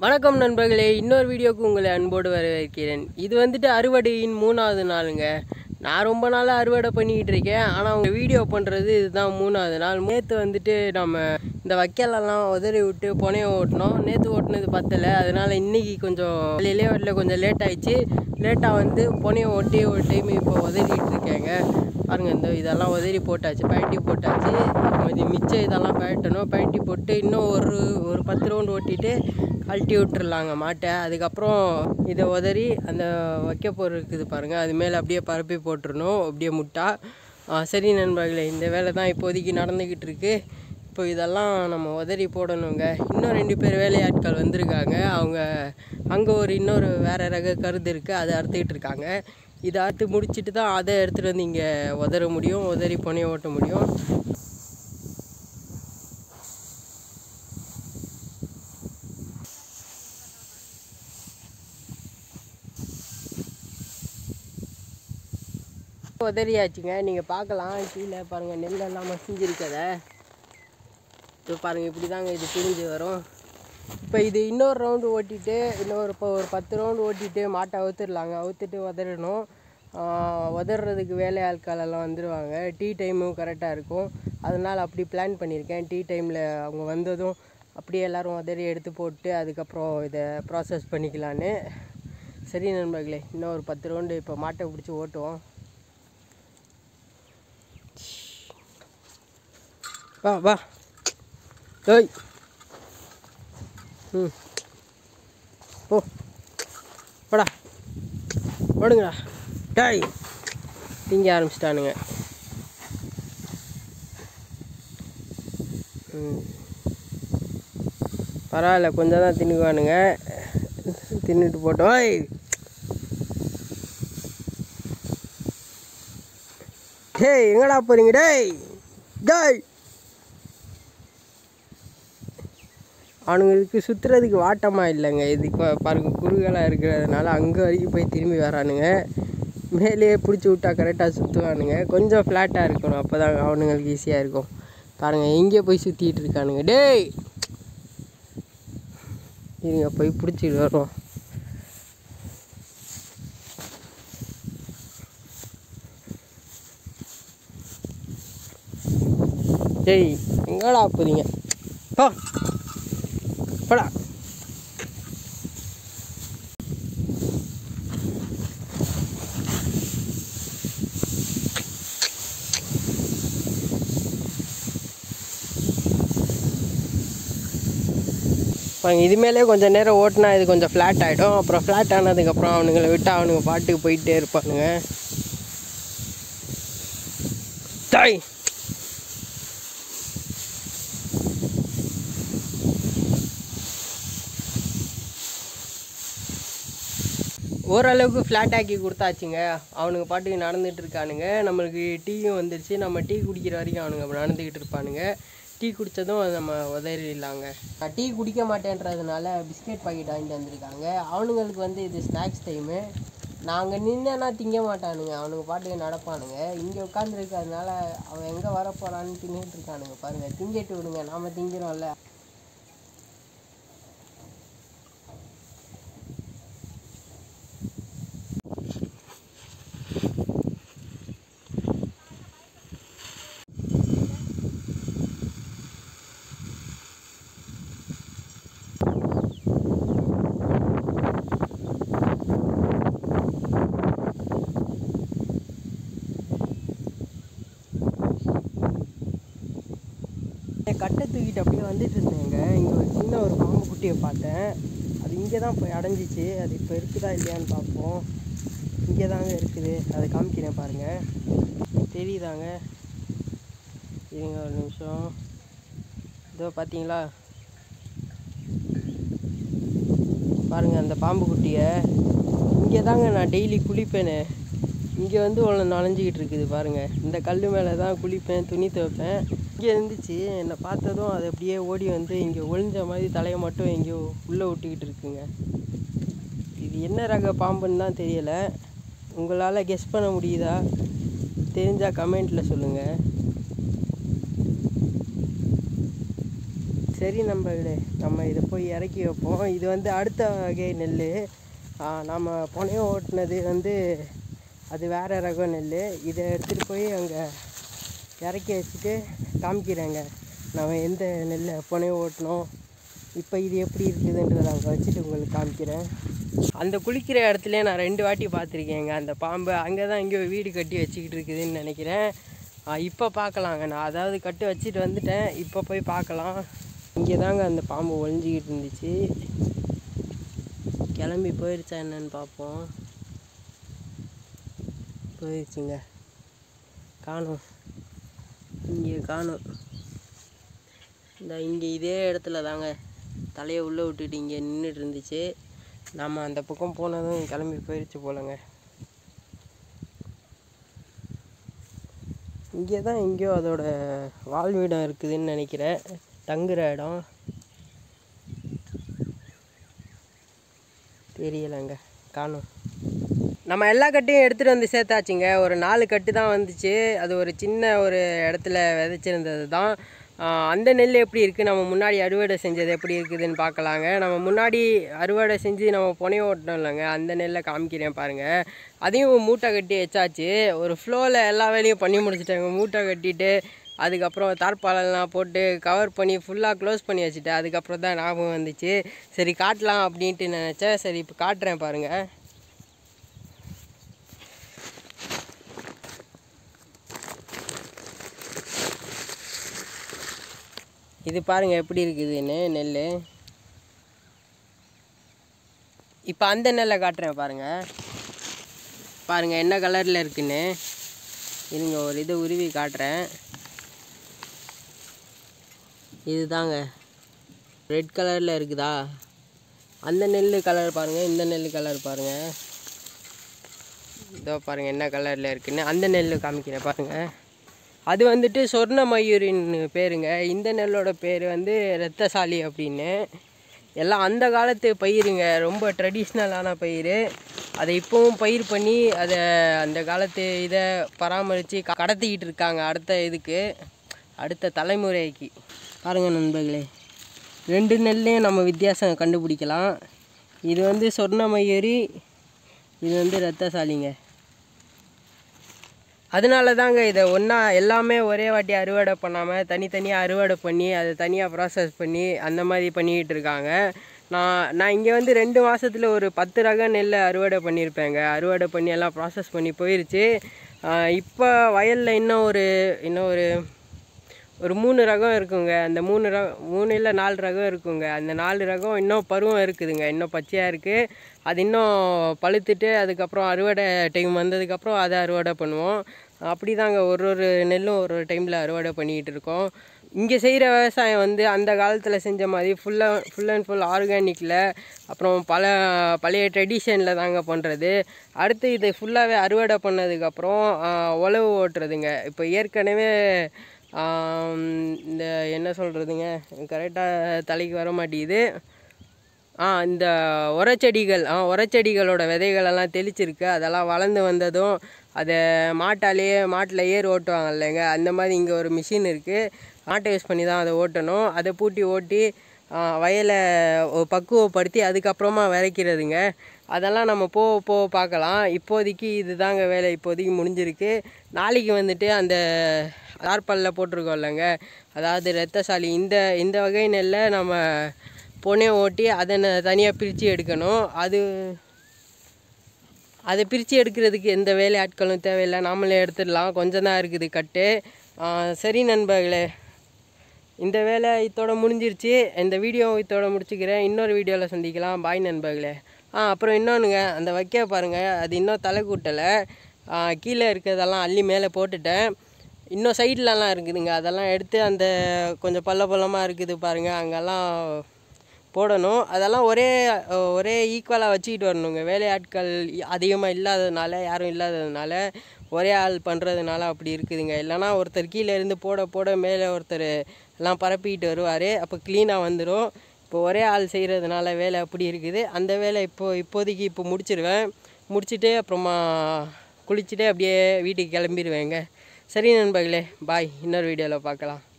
வணக்கம் நண்பர்களே இன்னொரு வீடியோக்கு உங்களை அன்போடு வரவேற்கிறேன் இது வந்துட்டு அறுவடையின் மூணாவது நாளுங்க நான் ரொம்ப நாளாக அறுவடை பண்ணிக்கிட்டு இருக்கேன் ஆனால் உங்கள் வீடியோ பண்ணுறது இதுதான் மூணாவது நாள் நேற்று வந்துட்டு நம்ம இந்த வைக்கலெல்லாம் உதறி விட்டு புனைய ஓட்டினோம் நேற்று ஓட்டினது பத்தலை அதனால் இன்னைக்கு கொஞ்சம் வெளியிலே வரல கொஞ்சம் லேட் ஆயிடுச்சு லேட்டாக வந்து புனைய ஓட்டி ஒரு டைம் இப்போ உதறிட்டு இருக்கேங்க பாருங்க இந்த இதெல்லாம் உதறி போட்டாச்சு பழட்டி போட்டாச்சு இது மிச்சம் இதெல்லாம் பழட்டணும் பழட்டி போட்டு இன்னும் ஒரு ஒரு பத்து ரவுண்டு ஓட்டிட்டு கழட்டி விட்டுறலாங்க மாட்டை அதுக்கப்புறம் இதை உதறி அந்த வைக்க பொருள் இருக்குது பாருங்கள் அது மேலே அப்படியே பரப்பி போட்டுறணும் அப்படியே முட்டா ஆ, சரி நண்பர்களே இந்த வேலை தான் இப்போதைக்கு நடந்துக்கிட்டு இருக்கு இப்போ இதெல்லாம் நம்ம உதறி போடணுங்க இன்னும் ரெண்டு பேர் வேலையாட்கள் வந்திருக்காங்க அவங்க அங்கே ஒரு இன்னொரு வேறு ரக கருது இருக்குது அதை அறுத்துக்கிட்டு இருக்காங்க இதை அறுத்து முடிச்சிட்டு தான் அதை எடுத்துகிட்டு வந்து இங்கே உதற முடியும் உதறி புனைய ஓட்ட முடியும் உதறியாச்சுங்க நீங்கள் பார்க்கலாம் கீழே பாருங்கள் நெல்லெல்லாம் மசிஞ்சிருக்கத இப்போ பாருங்கள் இப்படி தாங்க இது பிரிஞ்சு வரும் இப்போ இது இன்னொரு ரவுண்டு ஓட்டிட்டு இன்னொரு இப்போ ஒரு பத்து ரவுண்டு ஓட்டிட்டு மாட்டை அவுத்துடலாங்க அவுத்துட்டு உதறணும் ஆஹ் உதறதுக்கு வேலையாட்கள் எல்லாம் வந்துடுவாங்க டீ டைமும் கரெக்டாக இருக்கும் அதனால் அப்படி பிளான் பண்ணியிருக்கேன் டீ டைமில் அவங்க வந்ததும் அப்படியே எல்லோரும் உதறி எடுத்து போட்டு அதுக்கப்புறம் இதை ப்ராசஸ் பண்ணிக்கலான்னு சரி நண்பர்களே இன்னும் ஒரு பத்து ரவுண்டு இப்போ மாட்டை பிடிச்சி ஓட்டுவோம் வா வா ஏய் ம் போ போடா ஓடுங்கடா டாய் திங்க ஆரம்பிச்சிட்டானுங்க ம் பரவாயில்ல கொஞ்சம் தான் தின்னுக்குவானுங்க தின்னுட்டு போட்டோம் ஓய் டேய் எங்கடா போறீங்க டேய் டேய் அவனுங்களுக்கு சுற்றுறதுக்கு வாட்டமாக இல்லைங்க இது இப்போ பாருங்க குறுகலாக இருக்கிறதுனால அங்கே வரைக்கும் போய் திரும்பி வரானுங்க மேலேயே பிடிச்சி விட்டா கரெக்டாக சுற்றுவானுங்க கொஞ்சம் ஃப்ளாட்டாக இருக்கணும் அப்போ தான் அவனுங்களுக்கு ஈஸியாக இருக்கும் பாருங்கள் எங்கே போய் சுற்றிட்டு இருக்கானுங்க டேய் இருங்க போய் பிடிச்சிட்டு வரோம் டேய் எங்கடா போறீங்க போ போடா பாருங்க இது மேலே கொஞ்சம் நேரம் ஓட்டினா இது கொஞ்சம் ஃப்ளாட் ஆகிடும் அப்புறம் ஃப்ளாட் ஆனதுக்கப்புறம் அவனுங்களை விட்டு அவனுங்க பாட்டுக்கு போயிட்டே இருப்பானுங்க தாய் ஓரளவுக்கு ஃப்ளாட் ஆக்கி கொடுத்தாச்சுங்க அவனுங்க பாட்டுக்கு நடந்துட்டு இருக்கானுங்க நம்மளுக்கு டீயும் வந்துருச்சு நம்ம டீ குடிக்கிற வரைக்கும் அவனுங்க நடந்துக்கிட்டு இருப்பானுங்க டீ குடித்ததும் நம்ம உதறிடலாங்க நான் டீ குடிக்க மாட்டேன்றதுனால பிஸ்கெட் பாக்கெட் வாங்கிட்டு வந்திருக்காங்க அவனுங்களுக்கு வந்து இது ஸ்நாக்ஸ் டைமு நாங்கள் நின்னேன்னா திங்க மாட்டானுங்க அவனுங்க பாட்டுக்கு நடப்பானுங்க இங்கே உட்காந்துருக்கிறதுனால அவன் எங்கே வர போகிறான்னு தின்னுட்டு இருக்கானுங்க பாருங்கள் திங்கிட்டு விடுங்க நாம் திங்கிறோம்ல என் கட்டை தூக்கிட்டு அப்படியே வந்துட்டு இருந்தேங்க இங்கே ஒரு சின்ன ஒரு பாம்பு குட்டியை பார்த்தேன் அது இங்கே தான் போய் அடைஞ்சிச்சு அது இப்போ இருக்குதா இல்லையான்னு பார்ப்போம் இங்கே தாங்க இருக்குது அதை காமிக்கிறேன் பாருங்கள் தெரியுதாங்க இருங்க ஒரு நிமிஷம் இதோ பார்த்தீங்களா பாருங்கள் அந்த பாம்பு குட்டியை இங்கே தாங்க நான் டெய்லி குளிப்பேனே இங்கே வந்து உள்ள நனைஞ்சிக்கிட்டு இருக்குது பாருங்கள் இந்த கல் மேலே தான் குளிப்பேன் துணி துவைப்பேன் இங்கே இருந்துச்சு என்னை பார்த்ததும் அது அப்படியே ஓடி வந்து இங்கே ஒளிஞ்ச மாதிரி தலையை மட்டும் எங்கேயோ உள்ளே விட்டுக்கிட்டு இருக்குங்க இது என்ன ரக பாம்புன்னு தான் தெரியலை உங்களால் கெஸ் பண்ண முடியுதா தெரிஞ்சால் கமெண்ட்டில் சொல்லுங்கள் சரி நண்பர்களே நம்ம இதை போய் இறக்கி வைப்போம் இது வந்து அடுத்த வகை நெல் நம்ம புனையம் ஓட்டினது வந்து அது வேறு ரகம் நெல் இதை எடுத்துகிட்டு போய் அங்கே இறக்கி வச்சுட்டு காமிக்கிறேங்க நம்ம எந்த நெல்லை புனையம் ஓட்டினோம் இப்போ இது எப்படி இருக்குதுன்றதை அங்கே வச்சுட்டு உங்களுக்கு காமிக்கிறேன் அந்த குளிக்கிற இடத்துல நான் ரெண்டு வாட்டி பார்த்துருக்கேங்க அந்த பாம்பு அங்கே தான் எங்கேயோ வீடு கட்டி வச்சுக்கிட்டு இருக்குதுன்னு நினைக்கிறேன் இப்போ பார்க்கலாங்க நான் அதாவது கட்டு வச்சுட்டு வந்துட்டேன் இப்போ போய் பார்க்கலாம் இங்கே தாங்க அந்த பாம்பு ஒளிஞ்சிக்கிட்டு இருந்துச்சு கிளம்பி போயிடுச்சா என்னன்னு பார்ப்போம் போயிடுச்சுங்க காணும் இங்கே காணும் இந்த இங்கே இதே இடத்துல தாங்க தலையை உள்ளே விட்டுட்டு இங்கே நின்றுட்டு இருந்துச்சு நம்ம அந்த பக்கம் போனதும் கிளம்பி போயிடுச்சு போலங்க இங்கே தான் எங்கேயோ அதோட வாழ்விடம் இருக்குதுன்னு நினைக்கிறேன் தங்குற இடம் தெரியலைங்க காணும் நம்ம எல்லா கட்டையும் எடுத்துகிட்டு வந்து சேர்த்தாச்சுங்க ஒரு நாலு கட்டு தான் வந்துச்சு அது ஒரு சின்ன ஒரு இடத்துல விதைச்சிருந்தது தான் ஆஹ் அந்த நெல் எப்படி இருக்குது நம்ம முன்னாடி அறுவடை செஞ்சது எப்படி இருக்குதுன்னு பார்க்கலாங்க நம்ம முன்னாடி அறுவடை செஞ்சு நம்ம புனைய ஓட்டணும் இல்லைங்க அந்த நெல்லை காமிக்கிறேன் பாருங்கள் அதையும் மூட்டை கட்டி வச்சாச்சு ஒரு ஃப்ளோவில் எல்லா வேலையும் பண்ணி முடிச்சிட்டாங்க மூட்டை கட்டிட்டு அதுக்கப்புறம் தார்பாலெல்லாம் போட்டு கவர் பண்ணி ஃபுல்லாக க்ளோஸ் பண்ணி வச்சுட்டேன் அதுக்கப்புறம் தான் ஞாபகம் வந்துச்சு சரி காட்டலாம் அப்படின்ட்டு நினச்சேன் சரி இப்போ காட்டுறேன் பாருங்கள் இது பாருங்கள் எப்படி இருக்குதுன்னு நெல் இப்போ அந்த நெல்லை காட்டுறேன் பாருங்கள் பாருங்கள் என்ன கலரில் இருக்குன்னு இருங்க ஒரு இதை உருவி காட்டுறேன் இதுதாங்க ரெட் கலரில் இருக்குதா அந்த நெல் கலர் பாருங்கள் இந்த நெல் கலர் பாருங்கள் இதோ பாருங்கள் என்ன கலரில் இருக்குன்னு அந்த நெல் காமிக்கிறேன் பாருங்கள் அது வந்துட்டு சொர்ண மயூரின் பேருங்க இந்த நெல்லோட பேர் வந்து ரத்தசாலி அப்படின்னு எல்லாம் அந்த காலத்து பயிருங்க ரொம்ப ட்ரெடிஷ்னலான பயிர் அதை இப்போவும் பயிர் பண்ணி அதை அந்த காலத்து இதை பராமரித்து கடத்திக்கிட்டு இருக்காங்க அடுத்த இதுக்கு அடுத்த தலைமுறைக்கு பாருங்க நண்பர்களே ரெண்டு நெல்லையும் நம்ம வித்தியாசம் கண்டுபிடிக்கலாம் இது வந்து சொர்ண மயூரி இது வந்து ரத்தசாலிங்க அதனால தாங்க இதை ஒன்றா எல்லாமே ஒரே வாட்டி அறுவடை பண்ணாமல் தனித்தனியாக அறுவடை பண்ணி அதை தனியாக ப்ராசஸ் பண்ணி அந்த மாதிரி பண்ணிக்கிட்டு இருக்காங்க நான் நான் இங்கே வந்து ரெண்டு மாதத்தில் ஒரு பத்து ரக நெல்லை அறுவடை பண்ணியிருப்பேங்க அறுவடை பண்ணி எல்லாம் ப்ராசஸ் பண்ணி போயிருச்சு இப்போ வயலில் இன்னும் ஒரு இன்னும் ஒரு ஒரு மூணு ரகம் இருக்குங்க அந்த மூணு ரகம் மூணு இல்லை நாலு ரகம் இருக்குங்க அந்த நாலு ரகம் இன்னும் பருவம் இருக்குதுங்க இன்னும் பச்சையாக இருக்குது அது இன்னும் பழுத்துட்டு அதுக்கப்புறம் அறுவடை டைம் வந்ததுக்கப்புறம் அதை அறுவடை பண்ணுவோம் அப்படி தாங்க ஒரு ஒரு நெல்லும் ஒரு ஒரு டைமில் அறுவடை பண்ணிக்கிட்டு இருக்கோம் இங்கே செய்கிற விவசாயம் வந்து அந்த காலத்தில் செஞ்ச மாதிரி ஃபுல்லாக ஃபுல் அண்ட் ஃபுல் ஆர்கானிக்கில் அப்புறம் பல பழைய ட்ரெடிஷனில் தாங்க பண்ணுறது அடுத்து இதை ஃபுல்லாகவே அறுவடை பண்ணதுக்கப்புறம் உழவு ஓட்டுறதுங்க இப்போ ஏற்கனவே ஆம், இந்த என்ன சொல்கிறதுங்க கரெக்டாக தலைக்கு வர மாட்டேங்குது ஆ இந்த உரச்செடிகள் ஆ உரச்செடிகளோட விதைகளெல்லாம் தெளிச்சிருக்கு அதெல்லாம் வளர்ந்து வந்ததும் அதை மாட்டாலேயே மாட்டில் ஏர் ஓட்டுவாங்க இல்லைங்க அந்த மாதிரி இங்கே ஒரு மிஷின் இருக்குது மாட்டை யூஸ் பண்ணி தான் அதை ஓட்டணும் அதை பூட்டி ஓட்டி ஆ, வயலை ஒ- பக்குவப்படுத்தி அதுக்கப்புறமா விதைக்கிறதுங்க அதெல்லாம் நம்ம போக போக பார்க்கலாம் இப்போதைக்கு இதுதாங்க வேலை இப்போதைக்கு முடிஞ்சிருக்கு நாளைக்கு வந்துட்டு அந்த தார்பாலில் போட்டிருக்கோம் இல்லைங்க அதாவது ரத்தசாலி இந்த இந்த வகை நெல்லை நம்ம பொண்ணை ஓட்டி அதை தனியாக பிரித்து எடுக்கணும் அது அதை பிரித்து எடுக்கிறதுக்கு எந்த வேலை ஆட்களும் தேவையில்லை நாமளே எடுத்துடலாம் கொஞ்சம் தான் இருக்குது கட்டு ஆ, சரி நண்பர்களே இந்த வேலை இதோட முடிஞ்சிருச்சு இந்த வீடியோ இதோட முடிச்சுக்கிறேன் இன்னொரு வீடியோவில் சந்திக்கலாம் பாய் நண்பர்களே ஆ அப்புறம் இன்னொன்றுங்க அந்த வைக்க பாருங்கள் அது இன்னும் தலை கூட்டலை கீழே இருக்கிறதெல்லாம் அள்ளி மேலே போட்டுட்டேன் இன்னும் சைட்லலாம் இருக்குதுங்க அதெல்லாம் எடுத்து அந்த கொஞ்சம் பள்ள பள்ளமாக இருக்குது பாருங்கள் அங்கெல்லாம் போடணும் அதெல்லாம் ஒரே ஒரே ஈக்குவலாக வச்சுக்கிட்டு வரணுங்க வேலையாட்கள் அதிகமாக இல்லாததுனால யாரும் இல்லாததுனால ஒரே ஆள் பண்ணுறதுனால அப்படி இருக்குதுங்க இல்லைன்னா ஒருத்தர் கீழே இருந்து போட போட மேலே ஒருத்தர் எல்லாம் பரப்பிக்கிட்டு வருவார் அப்போ க்ளீனாக வந்துடும் இப்போ ஒரே ஆள் செய்கிறதுனால வேலை அப்படி இருக்குது அந்த வேலை இப்போ இப்போதைக்கு இப்போ முடிச்சிருவேன் முடிச்சுட்டு அப்புறமா குளிச்சுட்டு அப்படியே வீட்டுக்கு கிளம்பிடுவேங்க சரி நண்பர்களே பாய் இன்னொரு வீடியோவில் பார்க்கலாம்